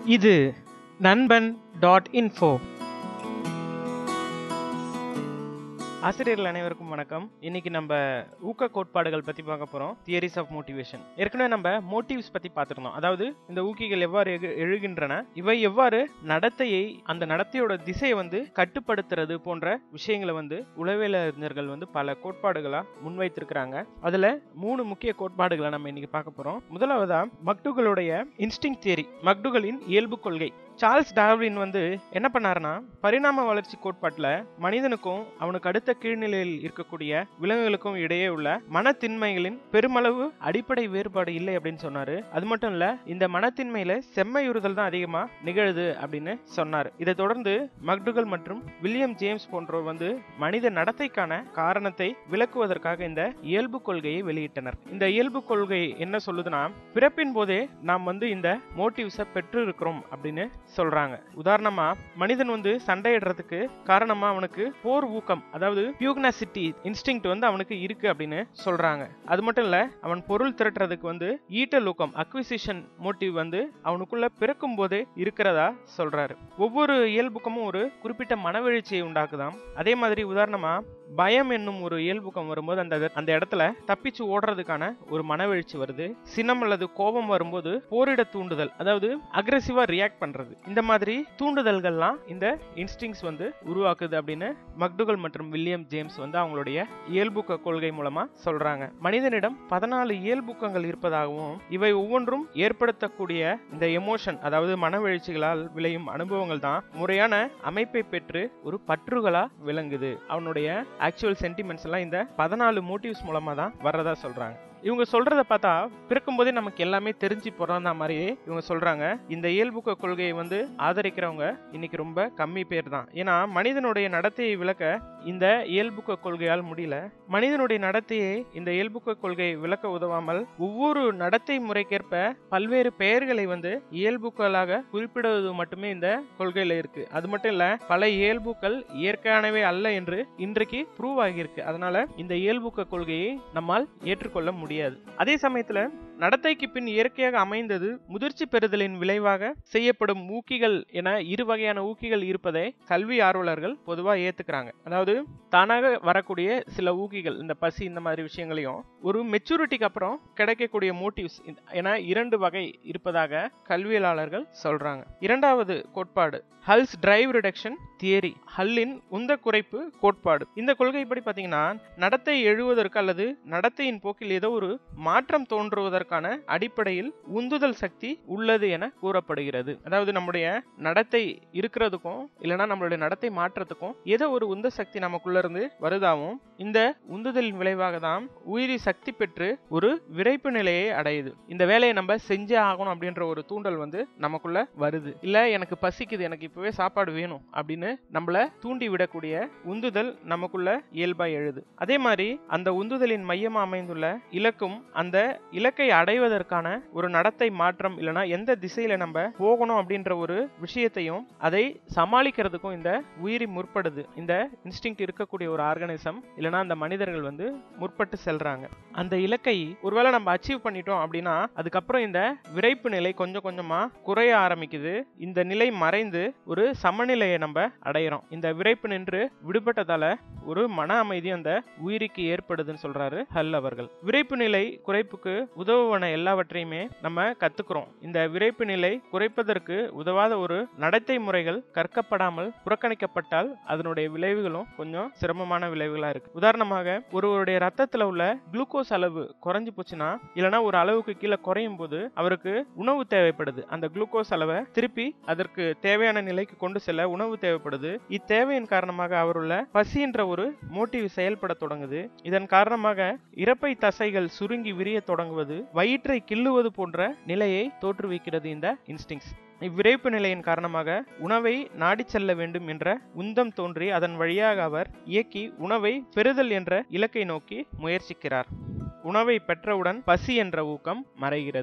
இது நண்பன் dot info ஆசிரியர்கள் அனைவருக்கும் வணக்கம் இன்னைக்கு நம்ம ஊக்க கோட்பாடுகள் பத்தி பார்க்க போறோம் தியரிஸ் ஆஃப் மோட்டிவேஷன் ஏற்கனவே நம்ம மோட்டிவ்ஸ் பத்தி பார்த்திருந்தோம் அதாவது இந்த ஊக்கிகள் எவ்வாறு எழு- எழுகின்றன இவை எவ்வாறு நடத்தையை அந்த நடத்தையோட திசையை வந்து கட்டுப்படுத்துறது போன்ற விஷயங்களை வந்து உளவியலறிஞர்கள் வந்து பல கோட்பாடுகளா முன்வைத்திருக்கிறாங்க அதுல மூணு முக்கிய கோட்பாடுகளை நம்ம இன்னைக்கு பார்க்க போறோம் முதலாவதா மக்டுகளுடைய இன்ஸ்டிங் தியரி மக்டுகளின் இயல்பு கொள்கை சார்ல்ஸ் டார்வின் வந்து என்ன பண்ணாருன்னா பரிணாம வளர்ச்சி கோட்பாட்டுல மனிதனுக்கும் அவனுக்கு அடுத்த கீழ்நிலையில் இருக்கக்கூடிய விலங்குகளுக்கும் இடையே உள்ள மனத்தின்மைகளின் பெருமளவு அடிப்படை வேறுபாடு இல்லை அப்படின்னு சொன்னாரு அது மட்டும் இல்ல இந்த மனத்தின்மையில செம்மையுறுதல் தான் அதிகமா நிகழுது அப்படின்னு சொன்னாரு இதை தொடர்ந்து மக்டுகள் மற்றும் வில்லியம் ஜேம்ஸ் போன்றோர் வந்து மனித நடத்தைக்கான காரணத்தை விளக்குவதற்காக இந்த இயல்பு கொள்கையை வெளியிட்டனர் இந்த இயல்பு கொள்கை என்ன சொல்லுதுன்னா பிறப்பின் போதே நாம் வந்து இந்த மோட்டிவ்ஸை பெற்று இருக்கிறோம் அப்படின்னு சொல்றாங்க உதாரணமா மனிதன் வந்து சண்டையிடுறதுக்கு காரணமா அவனுக்கு போர் ஊக்கம் அதாவது பியூக்னாசிட்டி இன்ஸ்டிங் வந்து அவனுக்கு இருக்கு அப்படின்னு சொல்றாங்க அது மட்டும் இல்ல அவன் பொருள் திரட்டுறதுக்கு வந்து ஈட்டல் ஊக்கம் அக்விசிஷன் மோட்டிவ் வந்து அவனுக்குள்ள பிறக்கும் போதே இருக்கிறதா சொல்றாரு ஒவ்வொரு இயல்புக்கமும் ஒரு குறிப்பிட்ட மனவெழுச்சியை உண்டாக்குதாம் அதே மாதிரி உதாரணமா பயம் என்னும் ஒரு இயல்புக்கம் வரும்போது அந்த அந்த இடத்துல தப்பிச்சு ஓடுறதுக்கான ஒரு மனவெழுச்சி வருது சினம் அல்லது கோபம் வரும்போது போரிட தூண்டுதல் அதாவது அக்ரெசிவா ரியாக்ட் பண்றது இந்த மாதிரி தூண்டுதல்கள்லாம் இந்த இன்ஸ்டிங்ஸ் வந்து உருவாக்குது அப்படின்னு மக்டுகள் மற்றும் வில்லியம் ஜேம்ஸ் வந்து அவங்களுடைய இயல்புக்க கொள்கை மூலமா சொல்றாங்க மனிதனிடம் பதினாலு இயல்புக்கங்கள் இருப்பதாகவும் இவை ஒவ்வொன்றும் ஏற்படுத்தக்கூடிய இந்த எமோஷன் அதாவது மனவெழுச்சிகளால் விளையும் அனுபவங்கள் தான் முறையான அமைப்பை பெற்று ஒரு பற்றுகளா விளங்குது அவனுடைய ஆக்சுவல் சென்டிமெண்ட்ஸ் எல்லாம் இந்த பதினாலு மோட்டிவ்ஸ் மூலமா தான் வர்றதா சொல்றாங்க இவங்க சொல்றத பார்த்தா பிறக்கும்போதே நமக்கு எல்லாமே தெரிஞ்சு பிறந்த மாதிரியே இவங்க சொல்றாங்க இந்த இயல்புக்க கொள்கையை வந்து ஆதரிக்கிறவங்க இன்னைக்கு ரொம்ப கம்மி பேர் தான் ஏன்னா மனிதனுடைய நடத்தையை விளக்க இந்த இயல்புக்க கொள்கையால் முடியல மனிதனுடைய நடத்தையை இந்த இயல்புக்க கொள்கை விளக்க உதவாமல் ஒவ்வொரு நடத்தை முறைக்கேற்ப பல்வேறு பெயர்களை வந்து இயல்புக்களாக குறிப்பிடுவது மட்டுமே இந்த கொள்கையில இருக்கு அது மட்டும் இல்ல பல இயல்புக்கள் இயற்கையானவை அல்ல என்று இன்றைக்கு ப்ரூவ் ஆகியிருக்கு அதனால இந்த இயல்புக்க கொள்கையை நம்மால் ஏற்றுக்கொள்ள முடியாது அதே சமயத்துல நடத்தைக்கு பின் இயற்கையாக அமைந்தது முதிர்ச்சி பெறுதலின் விளைவாக செய்யப்படும் ஊக்கிகள் என இரு வகையான ஊக்கிகள் இருப்பதை கல்வி ஆர்வலர்கள் பொதுவா ஏத்துக்கிறாங்க அதாவது தானாக வரக்கூடிய சில ஊக்கிகள் இந்த பசி இந்த மாதிரி விஷயங்களையும் ஒரு மெச்சூரிட்டிக்கு அப்புறம் கிடைக்கக்கூடிய மோட்டிவ்ஸ் என இரண்டு வகை இருப்பதாக கல்வியலாளர்கள் சொல்றாங்க இரண்டாவது கோட்பாடு ஹல்ஸ் டிரைவ் ரிடக்ஷன் தியரி ஹல்லின் உந்த குறைப்பு கோட்பாடு இந்த கொள்கைப்படி பாத்தீங்கன்னா நடத்தை எழுவதற்கு அல்லது நடத்தையின் போக்கில் ஏதோ ஒரு மாற்றம் தோன்றுவதற்கான அடிப்படையில் உந்துதல் சக்தி உள்ளது என கூறப்படுகிறது அதாவது நம்முடைய நடத்தை இருக்கிறதுக்கும் இல்லைன்னா நம்மளுடைய நடத்தை மாற்றத்துக்கும் ஏதோ ஒரு உந்த சக்தி நமக்குள்ள இருந்து வருதாவும் இந்த உந்துதலின் விளைவாக தான் உயிரி சக்தி பெற்று ஒரு விரைப்பு நிலையை அடையுது இந்த வேலையை நம்ம செஞ்சே ஆகணும் அப்படின்ற ஒரு தூண்டல் வந்து நமக்குள்ள வருது இல்ல எனக்கு பசிக்குது எனக்கு இப்பவே சாப்பாடு வேணும் அப்படின்னு நம்மள தூண்டி விடக்கூடிய உந்துதல் நமக்குள்ள இயல்பா எழுது அதே மாதிரி அந்த உந்துதலின் மையமா அமைந்துள்ள இலக்கும் அந்த இலக்கை அடைவதற்கான ஒரு நடத்தை மாற்றம் இல்லைன்னா எந்த திசையில நம்ம போகணும் அப்படின்ற ஒரு விஷயத்தையும் அதை சமாளிக்கிறதுக்கும் இந்த உயிரி முற்படுது இந்த இன்ஸ்டிங் இருக்கக்கூடிய ஒரு ஆர்கானிசம் இல்லைன்னா அந்த மனிதர்கள் வந்து முற்பட்டு செல்றாங்க அந்த இலக்கை ஒருவேளை நம்ம அச்சீவ் பண்ணிட்டோம் அப்படின்னா அதுக்கப்புறம் இந்த விரைப்பு நிலை கொஞ்சம் கொஞ்சமா குறைய ஆரம்பிக்குது இந்த நிலை மறைந்து ஒரு சமநிலையை நம்ம அடையிறோம் இந்த விரைப்பு நின்று விடுபட்டதால ஒரு மன அமைதி அந்த உயிருக்கு ஏற்படுதுன்னு சொல்றாரு ஹல் அவர்கள் விரைப்பு நிலை குறைப்புக்கு உதவுவன எல்லாவற்றையுமே நம்ம கத்துக்கிறோம் இந்த விரைப்பு நிலை குறைப்பதற்கு உதவாத ஒரு நடத்தை முறைகள் கற்கப்படாமல் புறக்கணிக்கப்பட்டால் அதனுடைய விளைவுகளும் கொஞ்சம் சிரமமான விளைவுகளா இருக்கு உதாரணமாக ஒருவருடைய ரத்தத்துல உள்ள குளுக்கோஸ் அளவு குறைஞ்சு போச்சுன்னா இல்லைன்னா ஒரு அளவுக்கு கீழே குறையும் போது அவருக்கு உணவு தேவைப்படுது அந்த குளுக்கோஸ் அளவை திருப்பி அதற்கு தேவையான நிலைக்கு கொண்டு செல்ல உணவு தேவைப்படுது இத்தேவையின் காரணமாக அவருள்ள பசி என்ற ஒரு மோட்டிவ் செயல்பட தொடங்குது இதன் காரணமாக இறப்பை தசைகள் சுருங்கி விரிய தொடங்குவது வயிற்றை கிள்ளுவது போன்ற நிலையை தோற்றுவிக்கிறது இந்த இன்ஸ்டிங்ஸ் இவ்விரைப்பு நிலையின் காரணமாக உணவை நாடிச் செல்ல வேண்டும் என்ற உந்தம் தோன்றி அதன் வழியாக அவர் இயக்கி உணவை பெறுதல் என்ற இலக்கை நோக்கி முயற்சிக்கிறார் உணவை பெற்றவுடன் பசி என்ற ஊக்கம் மறைகிறது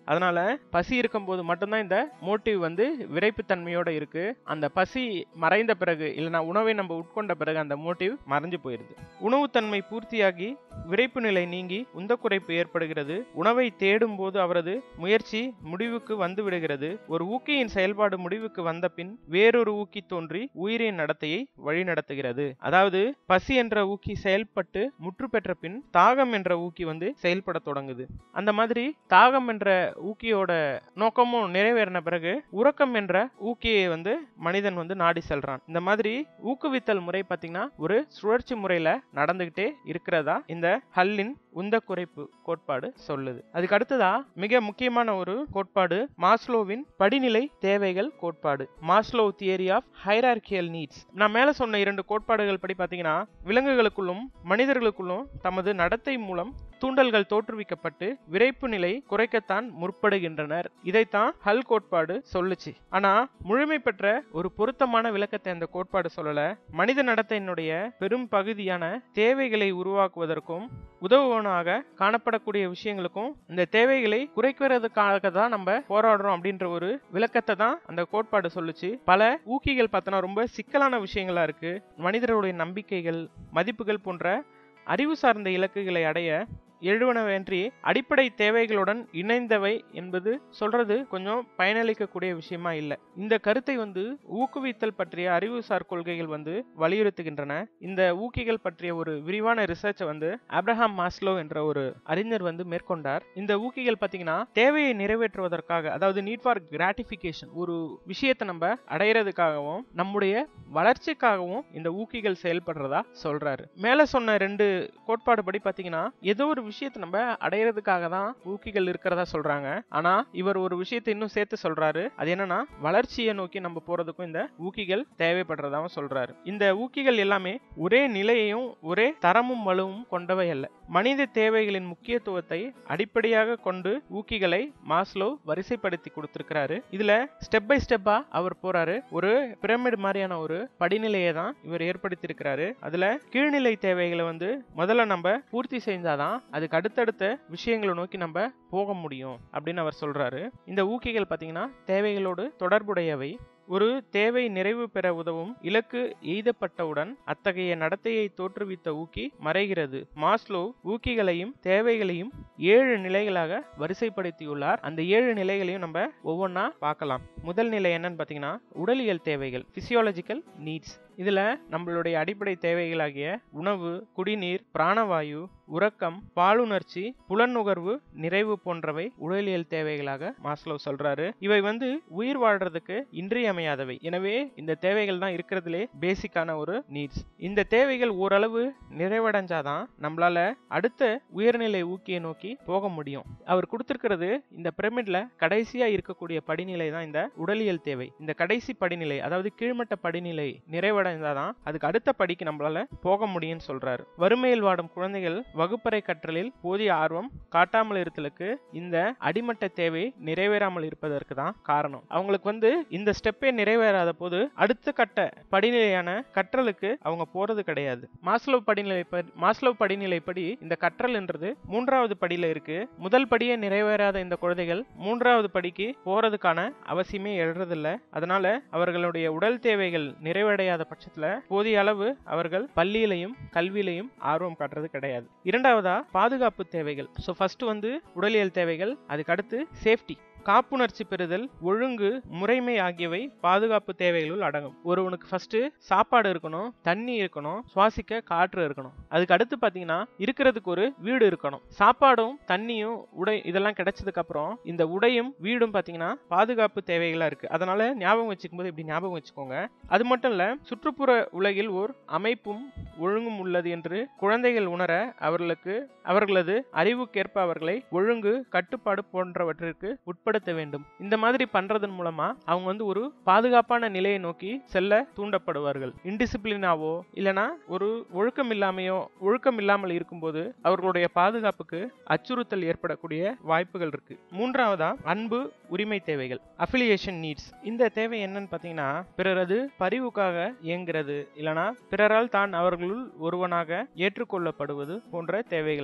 அதனால பசி இருக்கும்போது மட்டும்தான் இந்த மோட்டிவ் வந்து விரைப்புத்தன்மையோட இருக்கு அந்த பசி மறைந்த பிறகு இல்லைனா உணவை நம்ம உட்கொண்ட பிறகு அந்த மோட்டிவ் மறைஞ்சு போயிருது உணவுத்தன்மை பூர்த்தியாகி விரைப்பு நிலை நீங்கி உந்த குறைப்பு ஏற்படுகிறது உணவை தேடும் போது அவரது முயற்சி முடிவுக்கு வந்து விடுகிறது ஒரு ஊக்கியின் செயல்பாடு முடிவுக்கு வந்த பின் வேறொரு ஊக்கி தோன்றி உயிரின் நடத்தையை வழிநடத்துகிறது அதாவது பசி என்ற ஊக்கி செயல்பட்டு முற்று பெற்ற பின் தாகம் என்ற ஊக்கி வந்து செயல்பட தொடங்குது அந்த மாதிரி தாகம் என்ற ஊக்கியோட நோக்கமும் நிறைவேறின பிறகு உறக்கம் என்ற ஊக்கியை வந்து மனிதன் வந்து நாடி செல்றான் இந்த மாதிரி ஊக்குவித்தல் முறை பாத்தீங்கன்னா ஒரு சுழற்சி முறையில நடந்துகிட்டே இருக்கிறதா இந்த ஹல்லின் உந்த குறைப்பு கோட்பாடு சொல்லுது அதுக்கு அடுத்ததா மிக முக்கியமான ஒரு கோட்பாடு மாஸ்லோவின் படிநிலை தேவைகள் கோட்பாடு Maslow theory of hierarchical needs நான் மேல சொன்ன இரண்டு கோட்பாடுகள் படி பாத்தீங்கன்னா விலங்குகளுக்குள்ளும் மனிதர்களுக்குள்ளும் தமது நடத்தை மூலம் தூண்டல்கள் தோற்றுவிக்கப்பட்டு விரைப்பு நிலை குறைக்கத்தான் முற்படுகின்றனர் இதைத்தான் ஹல் கோட்பாடு சொல்லுச்சு ஆனா முழுமை பெற்ற ஒரு பொருத்தமான விளக்கத்தை அந்த கோட்பாடு சொல்லல மனித நடத்தையினுடைய பெரும் பகுதியான தேவைகளை உருவாக்குவதற்கும் உதவுவனாக காணப்படக்கூடிய விஷயங்களுக்கும் இந்த தேவைகளை குறைக்கிறதுக்காக தான் நம்ம போராடுறோம் அப்படின்ற ஒரு விளக்கத்தை தான் அந்த கோட்பாடு சொல்லுச்சு பல ஊக்கிகள் பார்த்தோன்னா ரொம்ப சிக்கலான விஷயங்களா இருக்கு மனிதர்களுடைய நம்பிக்கைகள் மதிப்புகள் போன்ற அறிவு சார்ந்த இலக்குகளை அடைய எழுவனவன்றி அடிப்படை தேவைகளுடன் இணைந்தவை என்பது சொல்றது கொஞ்சம் பயனளிக்கக்கூடிய விஷயமா இல்லை இந்த கருத்தை வந்து ஊக்குவித்தல் பற்றிய அறிவுசார் கொள்கைகள் வந்து வலியுறுத்துகின்றன இந்த ஊக்கிகள் பற்றிய ஒரு விரிவான ரிசர்ச்சை வந்து அப்ரஹாம் மாஸ்லோ என்ற ஒரு அறிஞர் வந்து மேற்கொண்டார் இந்த ஊக்கிகள் பார்த்தீங்கன்னா தேவையை நிறைவேற்றுவதற்காக அதாவது நீட் ஃபார் கிராட்டிஃபிகேஷன் ஒரு விஷயத்தை நம்ம அடையிறதுக்காகவும் நம்முடைய வளர்ச்சிக்காகவும் இந்த ஊக்கிகள் செயல்படுறதா சொல்றாரு மேல சொன்ன ரெண்டு கோட்பாடு படி பார்த்தீங்கன்னா ஏதோ ஒரு விஷயத்தை நம்ம அடையிறதுக்காக தான் ஊக்கிகள் இருக்கிறதா சொல்றாங்க ஆனா இவர் ஒரு விஷயத்தை இன்னும் சேர்த்து சொல்றாரு அது என்னன்னா வளர்ச்சியை நோக்கி நம்ம போறதுக்கும் இந்த ஊக்கிகள் தேவைப்படுறதாவும் சொல்றாரு இந்த ஊக்கிகள் எல்லாமே ஒரே நிலையையும் ஒரே தரமும் வலுவும் கொண்டவை அல்ல மனித தேவைகளின் முக்கியத்துவத்தை அடிப்படையாக கொண்டு ஊக்கிகளை மாஸ்லோ வரிசைப்படுத்தி கொடுத்திருக்கிறாரு இதுல ஸ்டெப் பை ஸ்டெப்பா அவர் போறாரு ஒரு பிரமிட் மாதிரியான ஒரு படிநிலையை தான் இவர் ஏற்படுத்தி இருக்கிறாரு அதுல கீழ்நிலை தேவைகளை வந்து முதல்ல நம்ம பூர்த்தி செஞ்சாதான் அதுக்கு அடுத்தடுத்த விஷயங்களை நோக்கி நம்ம போக முடியும் அப்படின்னு அவர் சொல்றாரு இந்த ஊக்கிகள் பாத்தீங்கன்னா தேவைகளோடு தொடர்புடையவை ஒரு தேவை நிறைவு பெற உதவும் இலக்கு எய்தப்பட்டவுடன் அத்தகைய நடத்தையை தோற்றுவித்த ஊக்கி மறைகிறது மாஸ்லோ ஊக்கிகளையும் தேவைகளையும் ஏழு நிலைகளாக வரிசைப்படுத்தியுள்ளார் அந்த ஏழு நிலைகளையும் நம்ம ஒவ்வொன்றா பார்க்கலாம் முதல் நிலை என்னன்னு பார்த்தீங்கன்னா உடலியல் தேவைகள் பிசியாலஜிக்கல் நீட்ஸ் இதுல நம்மளுடைய அடிப்படை தேவைகளாகிய உணவு குடிநீர் பிராணவாயு உறக்கம் பாலுணர்ச்சி புலனுகர்வு நிறைவு போன்றவை உடலியல் தேவைகளாக மாஸ்லோ சொல்றாரு இவை வந்து உயிர் வாழ்றதுக்கு இன்றியமையாதவை எனவே இந்த தேவைகள் தான் இருக்கிறதுலே பேசிக்கான ஒரு நீட்ஸ் இந்த தேவைகள் ஓரளவு நிறைவடைஞ்சாதான் நம்மளால அடுத்த உயர்நிலை ஊக்கியை நோக்கி போக முடியும் அவர் கொடுத்திருக்கிறது இந்த பிரமிட்ல கடைசியா இருக்கக்கூடிய படிநிலை தான் இந்த உடலியல் தேவை இந்த கடைசி படிநிலை அதாவது கீழ்மட்ட படிநிலை நிறைவடைந்தாதான் அதுக்கு அடுத்த படிக்கு நம்மளால போக முடியும்னு சொல்றாரு வறுமையில் வாடும் குழந்தைகள் வகுப்பறை கற்றலில் போதிய ஆர்வம் காட்டாமல் இருத்தலுக்கு இந்த அடிமட்ட தேவை நிறைவேறாமல் இருப்பதற்கு தான் காரணம் அவங்களுக்கு வந்து இந்த ஸ்டெப்பே நிறைவேறாத போது அடுத்த கட்ட படிநிலையான கற்றலுக்கு அவங்க போறது கிடையாது மாஸ்லோ படிநிலை மாஸ்லோ படிநிலைப்படி இந்த கற்றல் என்றது மூன்றாவது படியில இருக்கு முதல் படியே நிறைவேறாத இந்த குழந்தைகள் மூன்றாவது படிக்கு போறதுக்கான அவசியமே எழுறதில்ல அதனால அவர்களுடைய உடல் தேவைகள் நிறைவடையாத பட்சத்துல போதிய அளவு அவர்கள் பள்ளியிலையும் கல்வியிலையும் ஆர்வம் காட்டுறது கிடையாது இரண்டாவதா பாதுகாப்பு தேவைகள் ஸோ ஃபர்ஸ்ட் வந்து உடலியல் தேவைகள் அதுக்கு அடுத்து சேஃப்டி காப்புணர்ச்சி பெறுதல் ஒழுங்கு முறைமை ஆகியவை பாதுகாப்பு தேவைகளுள் அடங்கும் ஒருவனுக்கு ஃபர்ஸ்ட் சாப்பாடு இருக்கணும் தண்ணி இருக்கணும் சுவாசிக்க காற்று இருக்கணும் அதுக்கு அடுத்து பாத்தீங்கன்னா இருக்கிறதுக்கு ஒரு வீடு இருக்கணும் சாப்பாடும் தண்ணியும் உடை இதெல்லாம் கிடைச்சதுக்கு அப்புறம் இந்த உடையும் வீடும் பாத்தீங்கன்னா பாதுகாப்பு தேவைகளா இருக்கு அதனால ஞாபகம் வச்சுக்கும் போது இப்படி ஞாபகம் வச்சுக்கோங்க அது மட்டும் இல்ல சுற்றுப்புற உலகில் ஓர் அமைப்பும் ஒழுங்கும் உள்ளது என்று குழந்தைகள் உணர அவர்களுக்கு அவர்களது அறிவுக்கேற்ப அவர்களை ஒழுங்கு கட்டுப்பாடு போன்றவற்றிற்கு உட்படுத்த வேண்டும் இந்த மாதிரி பண்றதன் மூலமா அவங்க வந்து ஒரு பாதுகாப்பான நிலையை நோக்கி செல்ல தூண்டப்படுவார்கள் இன்டிசிப்ளினாவோ இல்லனா ஒரு ஒழுக்கம் இல்லாமையோ ஒழுக்கம் இல்லாமல் இருக்கும்போது அவர்களுடைய பாதுகாப்புக்கு அச்சுறுத்தல் ஏற்படக்கூடிய வாய்ப்புகள் இருக்கு மூன்றாவதா அன்பு உரிமை தேவைகள் அஃபிலியேஷன் நீட்ஸ் இந்த தேவை என்னன்னு பாத்தீங்கன்னா பிறரது பரிவுக்காக இயங்குறது இல்லனா பிறரால் தான் அவர்களுள் ஒருவனாக ஏற்றுக்கொள்ளப்படுவது போன்ற தேவைகளாகும்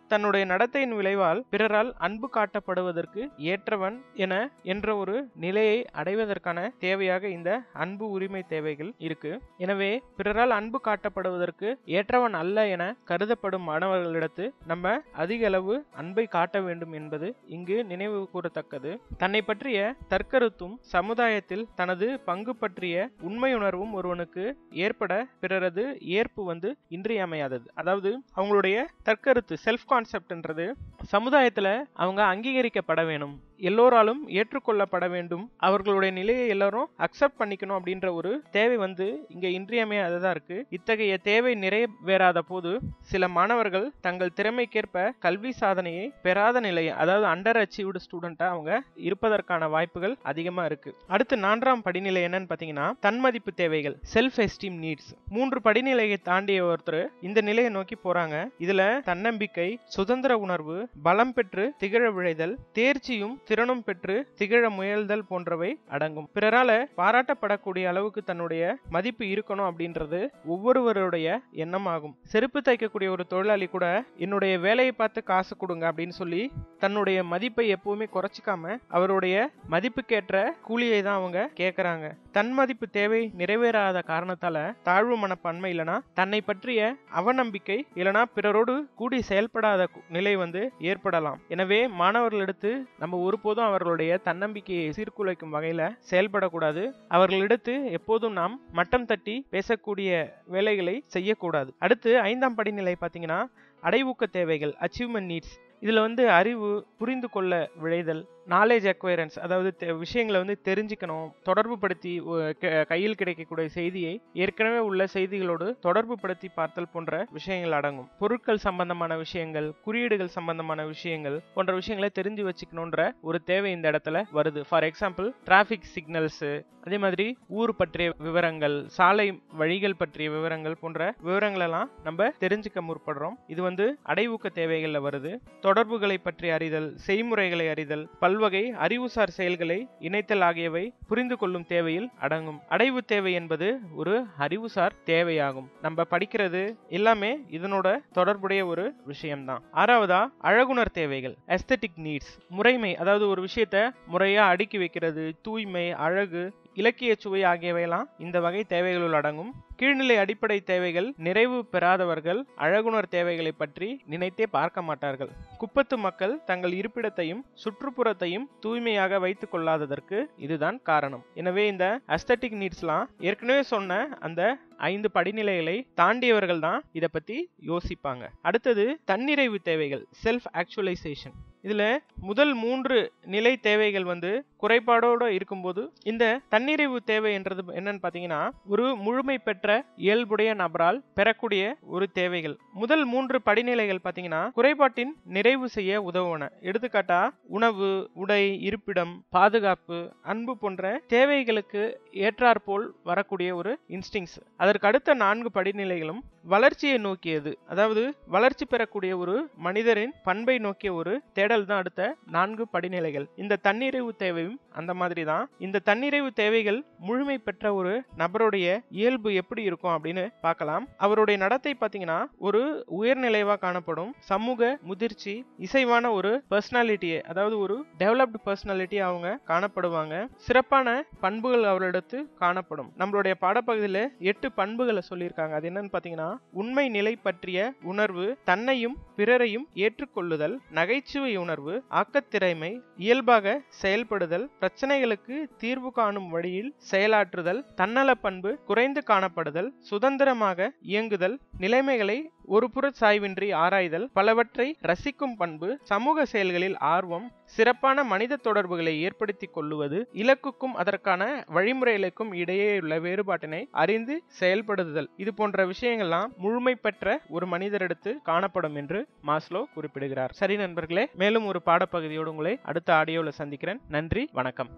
தன்னுடைய நடத்தையின் விளைவால் பிறரால் அன்பு காட்டப்படுவதற்கு ஏற்றவன் என என்ற ஒரு நிலையை அடைவதற்கான தேவையாக இந்த அன்பு உரிமை தேவைகள் இருக்கு எனவே பிறரால் அன்பு காட்டப்படுவதற்கு ஏற்றவன் அல்ல என கருதப்படும் மாணவர்களிடத்து நம்ம அதிக அளவு அன்பை காட்ட வேண்டும் என்பது இங்கு நினைவு கூறத்தக்கது தன்னை பற்றிய தற்கருத்தும் சமுதாயத்தில் தனது பங்கு பற்றிய உண்மையுணர்வும் ஒருவனுக்கு ஏற்பட பிறரது ஏற்பு வந்து இன்றியமையாதது அதாவது அவங்களுடைய தற்கருத்து செல்ஃப் கான்செப்ட்ன்றது சமுதாயத்துல அவங்க அங்கீகரிக்கப்பட வேணும் எல்லோராலும் ஏற்றுக்கொள்ளப்பட வேண்டும் அவர்களுடைய நிலையை எல்லாரும் அக்செப்ட் பண்ணிக்கணும் அப்படின்ற ஒரு தேவை வந்து இங்க இன்றியமையாததா இருக்கு இத்தகைய தேவை நிறைவேறாத போது சில மாணவர்கள் தங்கள் திறமைக்கேற்ப கல்வி சாதனையை பெறாத நிலை அதாவது அண்டர் அச்சீவ்டு ஸ்டூடெண்டா அவங்க இருப்பதற்கான வாய்ப்புகள் அதிகமா இருக்கு அடுத்து நான்காம் படிநிலை என்னன்னு பாத்தீங்கன்னா தன்மதிப்பு தேவைகள் செல்ஃப் எஸ்டீம் நீட்ஸ் மூன்று படிநிலையை தாண்டிய ஒருத்தர் இந்த நிலையை நோக்கி போறாங்க இதுல தன்னம்பிக்கை சுதந்திர உணர்வு பலம் பெற்று திகழ விழைதல் தேர்ச்சியும் திறனும் பெற்று திகழ முயல்தல் போன்றவை அடங்கும் பிறரால பாராட்டப்படக்கூடிய அளவுக்கு தன்னுடைய மதிப்பு இருக்கணும் அப்படின்றது ஒவ்வொருவருடைய எண்ணமாகும் செருப்பு தைக்கக்கூடிய ஒரு தொழிலாளி கூட என்னுடைய வேலையை பார்த்து காசு கொடுங்க அப்படின்னு சொல்லி தன்னுடைய மதிப்பை எப்பவுமே குறைச்சிக்காம அவருடைய மதிப்புக்கேற்ற கூலியை தான் அவங்க கேட்கறாங்க தன் மதிப்பு தேவை நிறைவேறாத காரணத்தால தாழ்வு மனப்பான்மை இல்லனா தன்னை பற்றிய அவநம்பிக்கை இல்லனா பிறரோடு கூடி செயல்படாத கு- நிலை வந்து ஏற்படலாம் எனவே மாணவர்களிடத்து நம்ம ஒருபோதும் அவர்களுடைய தன்னம்பிக்கையை சீர்குலைக்கும் வகையில செயல்படக்கூடாது அவர்களிடத்து எப்போதும் நாம் மட்டம் தட்டி பேசக்கூடிய வேலைகளை செய்யக்கூடாது அடுத்து ஐந்தாம் படிநிலை பார்த்தீங்கன்னா அடைவூக்க தேவைகள் அச்சீவ்மெண்ட் நீட்ஸ் இதுல வந்து அறிவு புரிந்து கொள்ள விழைதல் நாலேஜ் அக்வைரன்ஸ் அதாவது தெ- விஷயங்களை வந்து தெரிஞ்சுக்கணும் தொடர்பு படுத்தி ஒ- க- கையில் கிடைக்கக்கூடிய செய்தியை ஏற்கனவே உள்ள செய்திகளோடு தொடர்பு படுத்தி பார்த்தல் போன்ற விஷயங்கள் அடங்கும் பொருட்கள் சம்பந்தமான விஷயங்கள் குறியீடுகள் சம்பந்தமான விஷயங்கள் போன்ற விஷயங்களை தெரிஞ்சு வச்சுக்கணுன்ற ஒரு தேவை இந்த இடத்துல வருது ஃபார் எக்ஸாம்பிள் டிராஃபிக் சிக்னல்ஸ் அதே மாதிரி ஊர் பற்றிய விவரங்கள் சாலை வழிகள் பற்றிய விவரங்கள் போன்ற விவரங்கள் எல்லாம் நம்ம தெரிஞ்சுக்க முற்படுறோம் இது வந்து அடைவூக்க தேவைகள்ல வருது தொடர்புகளை பற்றி அறிதல் செய்முறைகளை அறிதல் பல்வகை அறிவுசார் செயல்களை இணைத்தல் ஆகியவை புரிந்து கொள்ளும் தேவையில் அடங்கும் அடைவு தேவை என்பது ஒரு அறிவுசார் தேவையாகும் நம்ம படிக்கிறது எல்லாமே இதனோட தொடர்புடைய ஒரு விஷயம்தான் ஆறாவதா அழகுணர் தேவைகள் அஸ்தட்டிக் நீட்ஸ் முறைமை அதாவது ஒரு விஷயத்த முறையா அடுக்கி வைக்கிறது தூய்மை அழகு இலக்கிய சுவை ஆகியவையெல்லாம் இந்த வகை தேவைகளுள் அடங்கும் கீழ்நிலை அடிப்படை தேவைகள் நிறைவு பெறாதவர்கள் அழகுணர் தேவைகளை பற்றி நினைத்தே பார்க்க மாட்டார்கள் குப்பத்து மக்கள் தங்கள் இருப்பிடத்தையும் சுற்றுப்புறத்தையும் தூய்மையாக வைத்துக் கொள்ளாததற்கு இதுதான் காரணம் எனவே இந்த அஸ்தட்டிக் நீட்ஸ்லாம் ஏற்கனவே சொன்ன அந்த ஐந்து படிநிலைகளை தாண்டியவர்கள் தான் இதை பத்தி யோசிப்பாங்க அடுத்தது தன்னிறைவு தேவைகள் செல்ஃப் ஆக்சுவலைசேஷன் இதுல முதல் மூன்று நிலை தேவைகள் வந்து குறைபாடோட இருக்கும்போது இந்த தன்னிறைவு தேவை என்றது என்னன்னு பாத்தீங்கன்னா ஒரு முழுமை பெற்ற இயல்புடைய நபரால் பெறக்கூடிய ஒரு தேவைகள் முதல் மூன்று படிநிலைகள் பாத்தீங்கன்னா குறைபாட்டின் நிறைவு செய்ய உதவுவன எடுத்துக்காட்டா உணவு உடை இருப்பிடம் பாதுகாப்பு அன்பு போன்ற தேவைகளுக்கு ஏற்றாற்போல் வரக்கூடிய ஒரு இன்ஸ்டிங்ஸ் அதற்கு அடுத்த நான்கு படிநிலைகளும் வளர்ச்சியை நோக்கியது அதாவது வளர்ச்சி பெறக்கூடிய ஒரு மனிதரின் பண்பை நோக்கிய ஒரு தேடல் தான் அடுத்த நான்கு படிநிலைகள் இந்த தன்னிறைவு தேவையும் அந்த மாதிரி தான் இந்த தன்னிறைவு தேவைகள் முழுமை பெற்ற ஒரு நபருடைய இயல்பு எப்படி இருக்கும் அப்படின்னு பார்க்கலாம் அவருடைய நடத்தை பார்த்தீங்கன்னா ஒரு உயர்நிலைவா காணப்படும் சமூக முதிர்ச்சி இசைவான ஒரு பர்சனாலிட்டியை அதாவது ஒரு டெவலப்டு பர்சனாலிட்டி அவங்க காணப்படுவாங்க சிறப்பான பண்புகள் அவரிடத்து காணப்படும் நம்மளுடைய பாடப்பகுதியில் எட்டு பண்புகளை சொல்லியிருக்காங்க அது என்னன்னு பார்த்தீங்கன்னா உண்மை நிலை பற்றிய உணர்வு தன்னையும் பிறரையும் ஏற்றுக்கொள்ளுதல் நகைச்சுவை உணர்வு ஆக்கத்திறமை இயல்பாக செயல்படுதல் பிரச்சனைகளுக்கு தீர்வு காணும் வழியில் செயலாற்றுதல் தன்னல பண்பு குறைந்து காணப்படுதல் சுதந்திரமாக இயங்குதல் நிலைமைகளை ஒரு புற சாய்வின்றி ஆராய்தல் பலவற்றை ரசிக்கும் பண்பு சமூக செயல்களில் ஆர்வம் சிறப்பான மனித தொடர்புகளை ஏற்படுத்திக் கொள்ளுவது இலக்குக்கும் அதற்கான வழிமுறைகளுக்கும் இடையே உள்ள வேறுபாட்டினை அறிந்து செயல்படுதல் இது போன்ற விஷயங்கள்லாம் முழுமை பெற்ற ஒரு மனிதரிடத்து காணப்படும் என்று மாஸ்லோ குறிப்பிடுகிறார் சரி நண்பர்களே மேலும் ஒரு பாடப்பகுதியோடு உங்களை அடுத்த ஆடியோல சந்திக்கிறேன் நன்றி வணக்கம்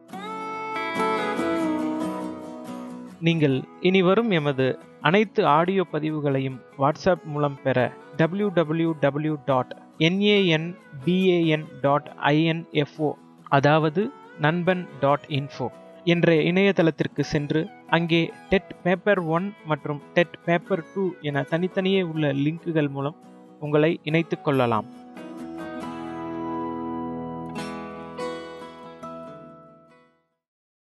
நீங்கள் இனி வரும் எமது அனைத்து ஆடியோ பதிவுகளையும் வாட்ஸ்அப் மூலம் பெற W W W dot N A N B A N dot I N F O அதாவது நண்பன் டாட் இன்ஃபோ என்ற இணையதளத்திற்கு சென்று அங்கே டெட் பேப்பர் ஒன் மற்றும் டெட் பேப்பர் டூ என தனித்தனியே உள்ள லிங்குகள் மூலம் உங்களை இணைத்துக் கொள்ளலாம்